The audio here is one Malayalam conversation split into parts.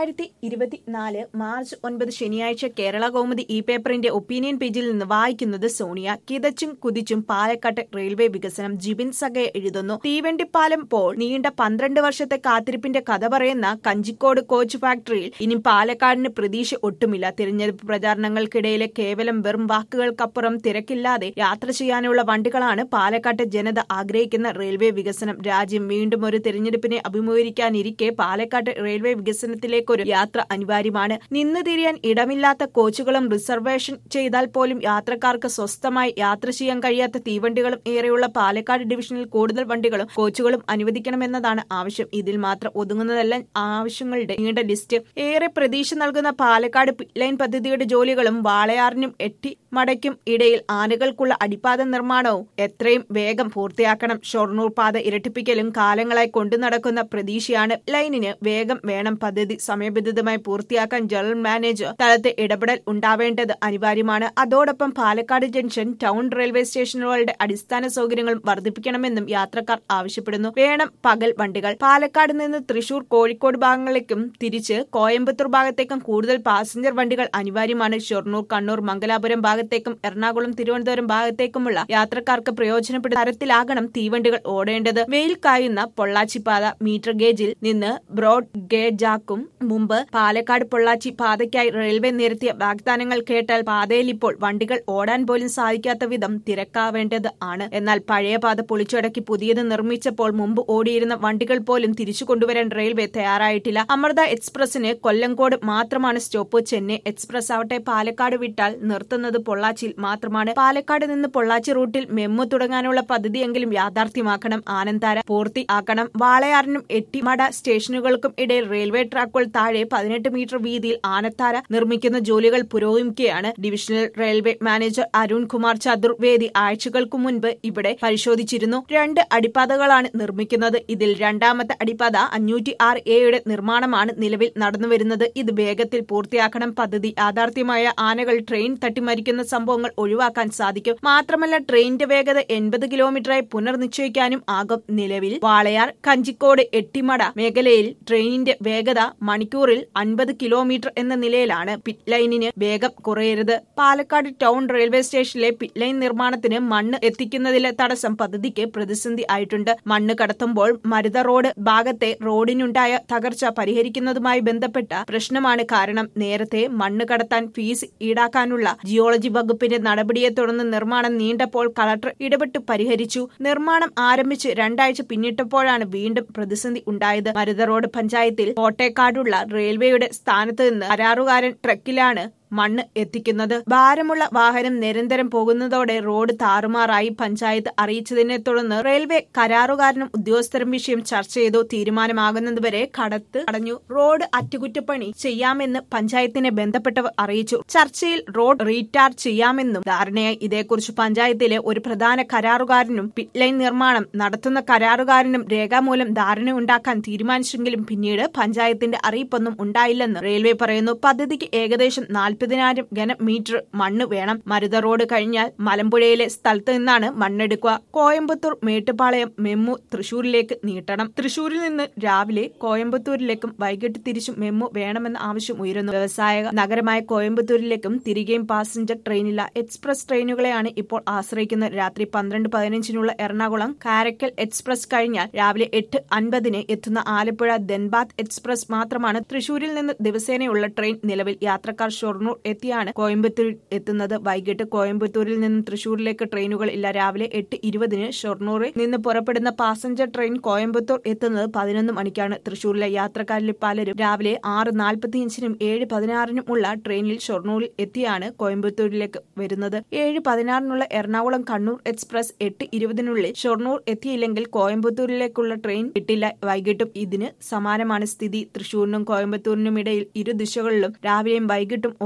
രണ്ടായിരത്തി ഇരുപത്തിനാല് മാർച്ച് ഒൻപത് ശനിയാഴ്ച കേരള കൗമുദി ഇ പേപ്പറിന്റെ ഒപ്പീനിയൻ പേജിൽ നിന്ന് വായിക്കുന്നത് സോണിയ കിതച്ചും കുതിച്ചും പാലക്കാട്ട് റെയിൽവേ വികസനം ജിബിൻ സഗയെ എഴുതുന്നു തീവണ്ടിപ്പാലം പോൾ നീണ്ട പന്ത്രണ്ട് വർഷത്തെ കാത്തിരിപ്പിന്റെ കഥ പറയുന്ന കഞ്ചിക്കോട് കോച്ച് ഫാക്ടറിയിൽ ഇനി പാലക്കാടിന് പ്രതീക്ഷ ഒട്ടുമില്ല തിരഞ്ഞെടുപ്പ് പ്രചാരണങ്ങൾക്കിടയിലെ കേവലം വെറും വാക്കുകൾക്കപ്പുറം തിരക്കില്ലാതെ യാത്ര ചെയ്യാനുള്ള വണ്ടികളാണ് പാലക്കാട്ടെ ജനത ആഗ്രഹിക്കുന്ന റെയിൽവേ വികസനം രാജ്യം വീണ്ടും ഒരു തിരഞ്ഞെടുപ്പിനെ അഭിമുഖീകരിക്കാനിരിക്കെ പാലക്കാട് റെയിൽവേ വികസനത്തിലേക്കൊരു യാത്ര അനിവാര്യമാണ് നിന്ന് തിരിയാൻ ഇടമില്ലാത്ത കോച്ചുകളും റിസർവേഷൻ ചെയ്താൽ പോലും യാത്രക്കാർക്ക് സ്വസ്ഥമായി യാത്ര ചെയ്യാൻ കഴിയാത്ത തീവണ്ടികളും ഏറെയുള്ള പാലക്കാട് ഡിവിഷനിൽ കൂടുതൽ വണ്ടികളും കോച്ചുകളും അനുവദിക്കണമെന്നതാണ് ആവശ്യം ഇതിൽ മാത്രം ഒതുങ്ങുന്നതല്ല ആവശ്യങ്ങളുടെ നീണ്ട ലിസ്റ്റ് ഏറെ പ്രതീക്ഷ നൽകുന്ന പാലക്കാട് പിറ്റ് ലൈൻ പദ്ധതിയുടെ ജോലികളും വാളയാറിനും എട്ടി മടയ്ക്കും ഇടയിൽ ആനകൾക്കുള്ള അടിപ്പാത നിർമ്മാണവും എത്രയും വേഗം പൂർത്തിയാക്കണം ഷൊർണൂർ പാത ഇരട്ടിപ്പിക്കലും കാലങ്ങളായി കൊണ്ടു നടക്കുന്ന പ്രതീക്ഷയാണ് ലൈനിന് വേഗം വേണം പദ്ധതി സമയബന്ധിതമായി പൂർത്തിയാക്കാൻ ജനറൽ മാനേജർ തലത്തെ ഇടപെടൽ ഉണ്ടാവേണ്ടത് അനിവാര്യമാണ് അതോടൊപ്പം പാലക്കാട് ജംഗ്ഷൻ ടൗൺ റെയിൽവേ സ്റ്റേഷനുകളുടെ അടിസ്ഥാന സൗകര്യങ്ങളും വർദ്ധിപ്പിക്കണമെന്നും യാത്രക്കാർ ആവശ്യപ്പെടുന്നു വേണം പകൽ വണ്ടികൾ പാലക്കാട് നിന്ന് തൃശൂർ കോഴിക്കോട് ഭാഗങ്ങളിലേക്കും തിരിച്ച് കോയമ്പത്തൂർ ഭാഗത്തേക്കും കൂടുതൽ പാസഞ്ചർ വണ്ടികൾ അനിവാര്യമാണ് ഷൊർണൂർ കണ്ണൂർ മംഗലാപുരം ഭാഗത്തേക്കും എറണാകുളം തിരുവനന്തപുരം ഭാഗത്തേക്കുമുള്ള യാത്രക്കാർക്ക് പ്രയോജനപ്പെടുന്ന തരത്തിലാകണം തീവണ്ടികൾ ഓടേണ്ടത് വെയിൽ കായുന്ന പൊള്ളാച്ചിപ്പാത മീറ്റർ ഗേജിൽ നിന്ന് ബ്രോഡ് ഗേജാക്കും മുമ്പ് പാലക്കാട് പൊള്ളാച്ചി പാതയ്ക്കായി റെയിൽവേ നിരത്തിയ വാഗ്ദാനങ്ങൾ കേട്ടാൽ പാതയിൽ ഇപ്പോൾ വണ്ടികൾ ഓടാൻ പോലും സാധിക്കാത്ത വിധം തിരക്കാവേണ്ടത് ആണ് എന്നാൽ പഴയ പാത പൊളിച്ചടക്കി പുതിയത് നിർമ്മിച്ചപ്പോൾ മുമ്പ് ഓടിയിരുന്ന വണ്ടികൾ പോലും തിരിച്ചു കൊണ്ടുവരാൻ റെയിൽവേ തയ്യാറായിട്ടില്ല അമൃത എക്സ്പ്രസിന് കൊല്ലങ്കോട് മാത്രമാണ് സ്റ്റോപ്പ് ചെന്നൈ എക്സ്പ്രസ് ആവട്ടെ പാലക്കാട് വിട്ടാൽ നിർത്തുന്നത് പൊള്ളാച്ചിയിൽ മാത്രമാണ് പാലക്കാട് നിന്ന് പൊള്ളാച്ചി റൂട്ടിൽ മെമ്മു തുടങ്ങാനുള്ള പദ്ധതിയെങ്കിലും യാഥാർത്ഥ്യമാക്കണം ആനന്ദാര പൂർത്തിയാക്കണം വാളയാറിനും എട്ടിമട സ്റ്റേഷനുകൾക്കും ഇടയിൽ റെയിൽവേ ട്രാക്കുകൾ താഴെ പതിനെട്ട് മീറ്റർ വീതിയിൽ ആനത്താര നിർമ്മിക്കുന്ന ജോലികൾ പുരോഗമിക്കുകയാണ് divisional railway manager Arun Kumar Chaturvedi ആഴ്ചകൾക്കു മുൻപ് ഇവിടെ പരിശോധിച്ചിരുന്നു രണ്ട് അടിപ്പാതകളാണ് നിർമ്മിക്കുന്നത് ഇതിൽ രണ്ടാമത്തെ അടിപ്പാത അഞ്ഞൂറ്റി ആറ് എയുടെ നിർമ്മാണമാണ് നിലവിൽ നടന്നുവരുന്നത് ഇത് വേഗത്തിൽ പൂർത്തിയാക്കണം പദ്ധതി യാഥാർത്ഥ്യമായ ആനകൾ ട്രെയിൻ തട്ടിമരിക്കുന്ന സംഭവങ്ങൾ ഒഴിവാക്കാൻ സാധിക്കും മാത്രമല്ല ട്രെയിനിന്റെ വേഗത എൺപത് കിലോമീറ്ററായി പുനർനിശ്ചയിക്കാനും ആകും നിലവിൽ വാളയാർ കഞ്ചിക്കോട് എട്ടിമട മേഖലയിൽ ട്രെയിനിന്റെ വേഗത മണിക്കൂറിൽ അൻപത് കിലോമീറ്റർ എന്ന നിലയിലാണ് പിറ്റ് ലൈനിന് വേഗം കുറയരുത് പാലക്കാട് ടൗൺ റെയിൽവേ സ്റ്റേഷനിലെ പിറ്റ് ലൈൻ നിർമ്മാണത്തിന് മണ്ണ് എത്തിക്കുന്നതിലെ തടസ്സം പദ്ധതിക്ക് പ്രതിസന്ധി ആയിട്ടുണ്ട് മണ്ണ് കടത്തുമ്പോൾ മരുത റോഡ് ഭാഗത്തെ റോഡിനുണ്ടായ തകർച്ച പരിഹരിക്കുന്നതുമായി ബന്ധപ്പെട്ട പ്രശ്നമാണ് കാരണം നേരത്തെ മണ്ണ് കടത്താൻ ഫീസ് ഈടാക്കാനുള്ള ജിയോളജി വകുപ്പിന്റെ നടപടിയെ തുടർന്ന് നിർമ്മാണം നീണ്ടപ്പോൾ കളക്ടർ ഇടപെട്ട് പരിഹരിച്ചു നിർമ്മാണം ആരംഭിച്ച് രണ്ടാഴ്ച പിന്നിട്ടപ്പോഴാണ് വീണ്ടും പ്രതിസന്ധി ഉണ്ടായത് മരുത റോഡ് പഞ്ചായത്തിൽ കോട്ടേക്കാടുള്ള റെയിൽവേയുടെ സ്ഥാനത്ത് നിന്ന് കരാറുകാരൻ ട്രക്കിലാണ് മണ്ണ് എത്തിക്കുന്നത് ഭാരമുള്ള വാഹനം നിരന്തരം പോകുന്നതോടെ റോഡ് താറുമാറായി പഞ്ചായത്ത് അറിയിച്ചതിനെ തുടർന്ന് റെയിൽവേ കരാറുകാരനും ഉദ്യോഗസ്ഥരും വിഷയം ചർച്ച ചെയ്തു തീരുമാനമാകുന്നതുവരെ കടത്ത് അടഞ്ഞു റോഡ് അറ്റകുറ്റപ്പണി ചെയ്യാമെന്ന് പഞ്ചായത്തിനെ ബന്ധപ്പെട്ടവർ അറിയിച്ചു ചർച്ചയിൽ റോഡ് റീടാർ ചെയ്യാമെന്നും ധാരണയായി ഇതേക്കുറിച്ച് പഞ്ചായത്തിലെ ഒരു പ്രധാന കരാറുകാരനും പിറ്റ് ലൈൻ നിർമ്മാണം നടത്തുന്ന കരാറുകാരനും രേഖാമൂലം ധാരണയുണ്ടാക്കാൻ തീരുമാനിച്ചെങ്കിലും പിന്നീട് പഞ്ചായത്തിന്റെ അറിയിപ്പൊന്നും ഉണ്ടായില്ലെന്ന് റെയിൽവേ പറയുന്നു പദ്ധതിക്ക് ഏകദേശം നാൽപ്പതിനായിരം ഘനമീറ്റർ മണ്ണ് വേണം മരുത റോഡ് കഴിഞ്ഞാൽ മലമ്പുഴയിലെ സ്ഥലത്ത് നിന്നാണ് മണ്ണെടുക്കുക കോയമ്പത്തൂർ മേട്ടുപാളയം മെമ്മു തൃശൂരിലേക്ക് നീട്ടണം തൃശൂരിൽ നിന്ന് രാവിലെ കോയമ്പത്തൂരിലേക്കും വൈകിട്ട് തിരിച്ചും മെമ്മു വേണമെന്ന ആവശ്യം ഉയരുന്നു വ്യവസായ നഗരമായ കോയമ്പത്തൂരിലേക്കും തിരികെയും പാസഞ്ചർ ട്രെയിനില്ല എക്സ്പ്രസ് ട്രെയിനുകളെയാണ് ഇപ്പോൾ ആശ്രയിക്കുന്നത് രാത്രി പന്ത്രണ്ട് പതിനഞ്ചിനുള്ള എറണാകുളം കാരക്കൽ എക്സ്പ്രസ് കഴിഞ്ഞാൽ രാവിലെ എട്ട് അൻപതിന് എത്തുന്ന ആലപ്പുഴ ധൻബാദ് എക്സ്പ്രസ് മാത്രമാണ് തൃശൂരിൽ നിന്ന് ദിവസേനയുള്ള ട്രെയിൻ നിലവിൽ യാത്രക്കാർ ഷൊർണൂർ എത്തിയാണ് കോയമ്പത്തൂരിൽ എത്തുന്നത് വൈകിട്ട് കോയമ്പത്തൂരിൽ നിന്ന് തൃശൂരിലേക്ക് ട്രെയിനുകൾ ഇല്ല രാവിലെ എട്ട് ഇരുപതിന് ഷൊർണൂറിൽ നിന്ന് പുറപ്പെടുന്ന പാസഞ്ചർ ട്രെയിൻ കോയമ്പത്തൂർ എത്തുന്നത് പതിനൊന്ന് മണിക്കാണ് തൃശൂരിലെ യാത്രക്കാരിൽ പലരും രാവിലെ ആറ് നാൽപ്പത്തിയഞ്ചിനും ഏഴ് പതിനാറിനും ഉള്ള ട്രെയിനിൽ ഷൊർണൂരിൽ എത്തിയാണ് കോയമ്പത്തൂരിലേക്ക് വരുന്നത് ഏഴ് പതിനാറിനുള്ള എറണാകുളം കണ്ണൂർ എക്സ്പ്രസ് എട്ട് ഇരുപതിനുള്ളിൽ ഷൊർണൂർ എത്തിയില്ലെങ്കിൽ കോയമ്പത്തൂരിലേക്കുള്ള ട്രെയിൻ കിട്ടില്ല വൈകിട്ടും ഇതിന് സമാനമാണ് സ്ഥിതി തൃശൂരിനും കോയമ്പത്തൂരിനും ഇടയിൽ ഇരു ദിശകളിലും രാവിലെയും വൈകിട്ടും ഓരോ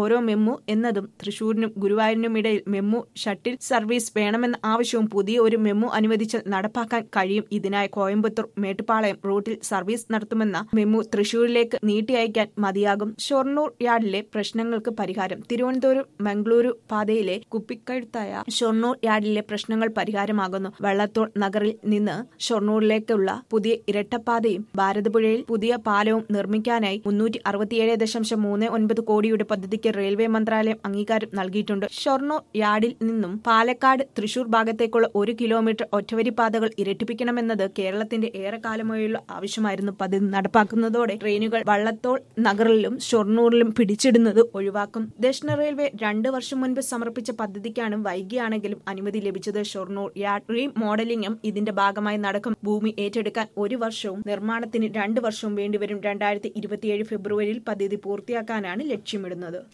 ഓരോ മെമ്മു എന്നതും തൃശൂരിനും ഗുരുവായൂരിനും ഇടയിൽ മെമ്മു ഷട്ടിൽ സർവീസ് വേണമെന്ന ആവശ്യവും പുതിയ ഒരു മെമ്മു അനുവദിച്ചാൽ നടപ്പാക്കാൻ കഴിയും ഇതിനായി കോയമ്പത്തൂർ മേട്ടുപ്പാളയം റൂട്ടിൽ സർവീസ് നടത്തുമെന്ന മെമ്മു തൃശൂരിലേക്ക് നീട്ടി അയക്കാൻ മതിയാകും ഷൊർണൂർ യാർഡിലെ പ്രശ്നങ്ങൾക്ക് പരിഹാരം തിരുവനന്തപുരം മംഗളൂരു പാതയിലെ കുപ്പിക്കഴുത്തായ ഷൊർണൂർ യാർഡിലെ പ്രശ്നങ്ങൾ പരിഹാരമാകുന്നു വെള്ളത്തോൾ നഗറിൽ നിന്ന് ഷൊർണൂരിലേക്കുള്ള പുതിയ ഇരട്ടപ്പാതയും ഭാരതപുഴയിൽ പുതിയ പാലവും നിർമ്മിക്കാനായി മുന്നൂറ്റി അറുപത്തിയേഴ് ദശാംശം മൂന്ന് ഒൻപത് കോടിയുടെ പദ്ധതിക്ക് റെയിൽവേ മന്ത്രാലയം അംഗീകാരം നൽകിയിട്ടുണ്ട് ഷൊർണൂർ യാർഡിൽ നിന്നും പാലക്കാട് തൃശൂർ ഭാഗത്തേക്കുള്ള ഒരു കിലോമീറ്റർ ഒറ്റവരി പാതകൾ ഇരട്ടിപ്പിക്കണമെന്നത് കേരളത്തിന്റെ ഏറെക്കാലമായുള്ള ആവശ്യമായിരുന്നു പദ്ധതി നടപ്പാക്കുന്നതോടെ ട്രെയിനുകൾ വള്ളത്തോൾ നഗറിലും ഷൊർണൂറിലും പിടിച്ചിടുന്നത് ഒഴിവാക്കും ദക്ഷിണ റെയിൽവേ രണ്ട് വർഷം മുൻപ് സമർപ്പിച്ച പദ്ധതിക്കാണ് വൈകിയാണെങ്കിലും അനുമതി ലഭിച്ചത് ഷൊർണൂർ യാർഡ് റീ മോഡലിംഗും ഇതിന്റെ ഭാഗമായി നടക്കും ഭൂമി ഏറ്റെടുക്കാൻ ഒരു വർഷവും നിർമ്മാണത്തിന് രണ്ട് വർഷവും വേണ്ടിവരും രണ്ടായിരത്തി ഇരുപത്തിയേഴ് ഫെബ്രുവരിയിൽ പദ്ധതി പൂർത്തിയാക്കാനാണ് ലക്ഷ്യമിടുന്നത്